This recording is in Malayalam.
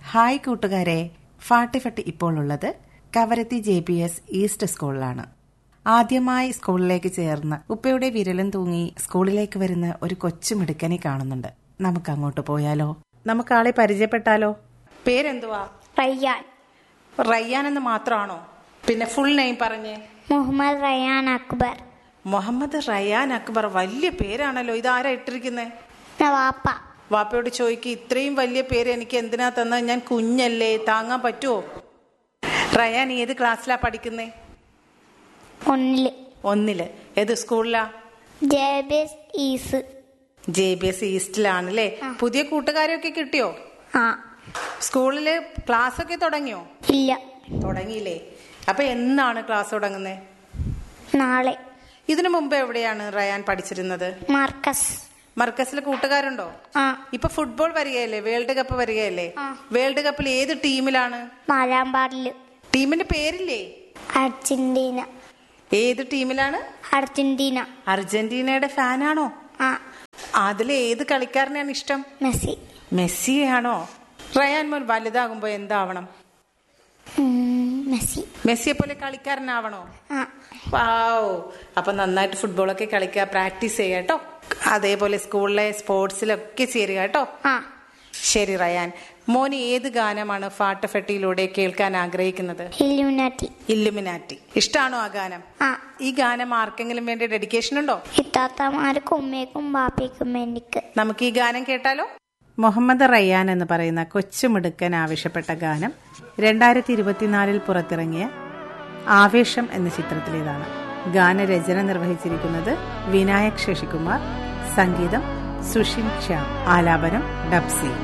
ഹായ് കൂട്ടുകാരെ ഫാട്ടിഫട്ടി ഇപ്പോൾ ഉള്ളത് Kavaratti J P S East സ്കൂളിലാണ് ആദ്യമായി സ്കൂളിലേക്ക് ചേർന്ന് ഉപ്പയുടെ വിരലും തൂങ്ങി സ്കൂളിലേക്ക് വരുന്ന ഒരു കൊച്ചു മിടുക്കനെ കാണുന്നുണ്ട് നമുക്ക് അങ്ങോട്ട് പോയാലോ നമുക്ക് ആളെ പരിചയപ്പെട്ടാലോ പേരെന്തുവാ റയ്യാൻ റയ്യാൻ എന്ന് മാത്രമാണോ പിന്നെ ഫുൾ നെയിം പറഞ്ഞേ മുഹമ്മദ് റയ്യാൻ അക്ബർ മുഹമ്മദ് റയാൻ അക്ബർ വലിയ പേരാണല്ലോ ഇതാരാ ഇട്ടിരിക്കുന്നേ വാപ്പ വാപ്പയോട് ചോദിക്ക് ഇത്രയും വലിയ പേര് എനിക്ക് എന്തിനാ തന്നത് ഞാൻ കുഞ്ഞല്ലേ താങ്ങാൻ പറ്റുമോ റയാൻ ഏത് ക്ലാസ്സിലാ പഠിക്കുന്നേ ഒന്നില് ഒന്നില് ഏത് സ്കൂളിലാ ജേബേസ് ഈസ് ജെ ബി എസ് ഈസ്റ്റിലാണല്ലേ പുതിയ കൂട്ടുകാരെയൊക്കെ കിട്ടിയോ ആ സ്കൂളില് ക്ലാസ് ഒക്കെ തുടങ്ങിയോ ഇല്ല തുടങ്ങിയില്ലേ അപ്പൊ എന്നാണ് ക്ലാസ് തുടങ്ങുന്നത് നാളെ ഇതിനു മുമ്പ് എവിടെയാണ് റയാൻ പഠിച്ചിരുന്നത് മാർക്കസ് മർക്കസിൽ കൂട്ടുകാരുണ്ടോ ആ ഇപ്പൊ ഫുട്ബോൾ വരികയല്ലേ വേൾഡ് കപ്പ് വരികയല്ലേ ആ. വേൾഡ് കപ്പിൽ ഏത് ടീമിലാണ് നാലാം പാടില് ടീമിന്റെ പേരില്ലേ അർജന്റീന ഏത് ടീമിലാണ് അർജന്റീന അർജന്റീനയുടെ ഫാനാണോ ആ അതിൽ ഏത് കളിക്കാരനാണ് ഇഷ്ടം മെസ്സി മെസ്സിയാണോ റയാൻ മോൻ വലുതാകുമ്പോ എന്താവണം ഉം, മെസ്സി മെസ്സിയെ പോലെ കളിക്കാരനാവണോ ആ വാവോ അപ്പൊ നന്നായിട്ട് ഫുട്ബോളൊക്കെ കളിക്കുക പ്രാക്ടീസ് ചെയ്യുക കേട്ടോ അതേപോലെ സ്കൂളിലെ സ്പോർട്സിലൊക്കെ ചേരുക കേട്ടോ ആ ശരി റയാൻ മോന് ഏത് ഗാനമാണ് ഫാട്ടഫെട്ടിയിലൂടെ കേൾക്കാൻ ആഗ്രഹിക്കുന്നത് ഇല്ലുമിനാറ്റി ഇല്ലുമിനാറ്റി ഇഷ്ടാണോ ആ ഗാനം ആ ഈ ഗാനം ആർക്കെങ്കിലും വേണ്ടി ഡെഡിക്കേഷൻ ഉണ്ടോ ഇത്താത്തമാർക്കും ഉമ്മയ്ക്കും ബാപ്പയ്ക്കും എനിക്ക് നമുക്ക് ഈ ഗാനം കേട്ടാലോ മുഹമ്മദ് റയ്യാൻ എന്ന് പറയുന്ന കൊച്ചുമിടുക്കൻ ആവശ്യപ്പെട്ട ഗാനം രണ്ടായിരത്തി ഇരുപത്തിനാലിൽ പുറത്തിറങ്ങിയ ആവേശം എന്ന ചിത്രത്തിലേതാണ് ഗാനരചന നിർവഹിച്ചിരിക്കുന്നത് വിനായക് ശശികുമാർ സംഗീതം സുഷിൻ ശ്യാം ആലാപനം ഡബ്സി